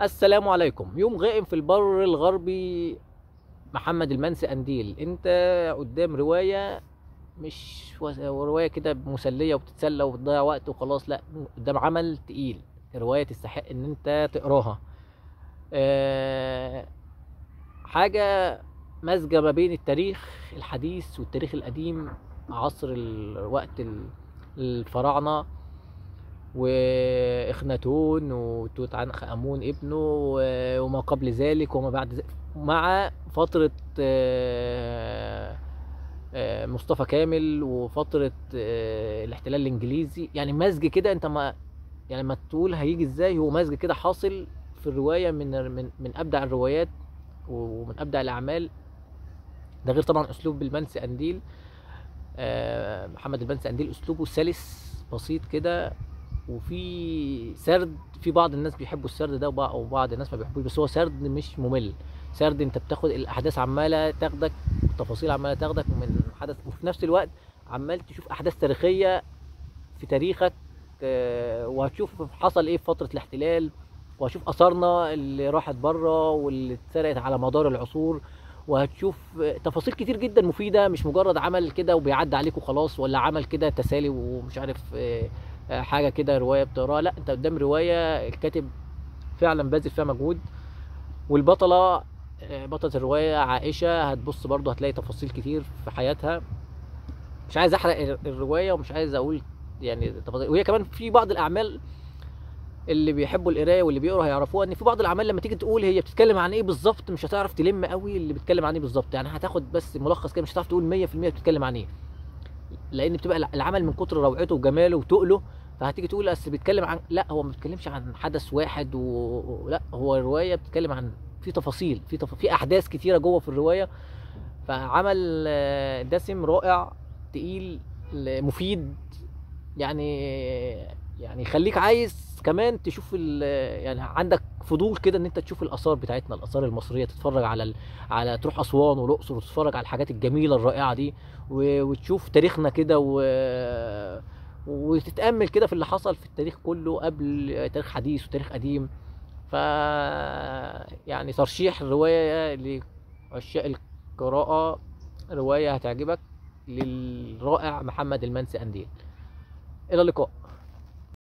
السلام عليكم يوم غائم في البر الغربي محمد المنسي قنديل انت قدام رواية مش وس- رواية كده مسلية وبتتسلى وبتضيع وقت وخلاص لا قدام عمل تقيل رواية تستحق ان انت تقراها أه حاجة مزجة ما بين التاريخ الحديث والتاريخ القديم عصر الوقت ال- الفراعنة واخناتون وتوت عنخ امون ابنه و- وما قبل ذلك وما بعد ذلك مع فترة آه، آه، مصطفى كامل وفترة آه، الاحتلال الانجليزي يعني مزج كده انت ما يعني ما تقول هيجي ازاي هو مزج كده حاصل في الرواية من من من ابدع الروايات ومن ابدع الاعمال ده غير طبعا اسلوب المنسي قنديل آه، محمد المنسي قنديل اسلوبه سلس بسيط كده وفي سرد في بعض الناس بيحبوا السرد ده وبع- وبعض الناس ما بيحبوش بس هو سرد مش ممل سرد انت بتاخد الاحداث عماله تاخدك التفاصيل عماله تاخدك من حدث وفي نفس الوقت عمال تشوف احداث تاريخيه في تاريخك آه، وهتشوف حصل ايه في فتره الاحتلال وهتشوف اثارنا اللي راحت بره واللي اتسرقت على مدار العصور وهتشوف آه، تفاصيل كتير جدا مفيده مش مجرد عمل كده وبيعدي عليك وخلاص ولا عمل كده تسالي ومش عارف آه، آه، حاجه كده روايه بتقراها لا انت قدام روايه الكاتب فعلا باذل فيها مجهود والبطله آه، بطله الروايه عائشه هتبص برضه هتلاقي تفاصيل كتير في حياتها مش عايز احرق ال- الروايه ومش عايز اقول يعني تفاصيل وهي كمان في بعض الاعمال اللي بيحبوا القرايه واللي بيقروا هيعرفوها ان في بعض الاعمال لما تيجي تقول هي بتتكلم عن ايه بالظبط مش هتعرف تلم قوي اللي بتتكلم عن ايه بالظبط يعني هتاخد بس ملخص كده مش هتعرف تقول 100% بتتكلم عن ايه لان بتبقى الع- العمل من كتر روعته وجماله وتقله فهتيجي تقول اصل بيتكلم عن لا هو ما بيتكلمش عن حدث واحد و... و- لا هو الروايه بتتكلم عن في تفاصيل في تف... في احداث كتيره جوه في الروايه فعمل آه، دسم رائع تقيل ل- مفيد يعني يعني يخليك عايز كمان تشوف ال... يعني عندك فضول كده ان انت تشوف الاثار بتاعتنا الاثار المصريه تتفرج على ال... على تروح اسوان والاقصر وتتفرج على الحاجات الجميله الرائعه دي و... وتشوف تاريخنا كده و... وتتامل كده في اللي حصل في التاريخ كله قبل تاريخ حديث وتاريخ قديم ف يعني ترشيح الروايه لعشاق القراءه روايه هتعجبك للرائع محمد المنسي قنديل الى اللقاء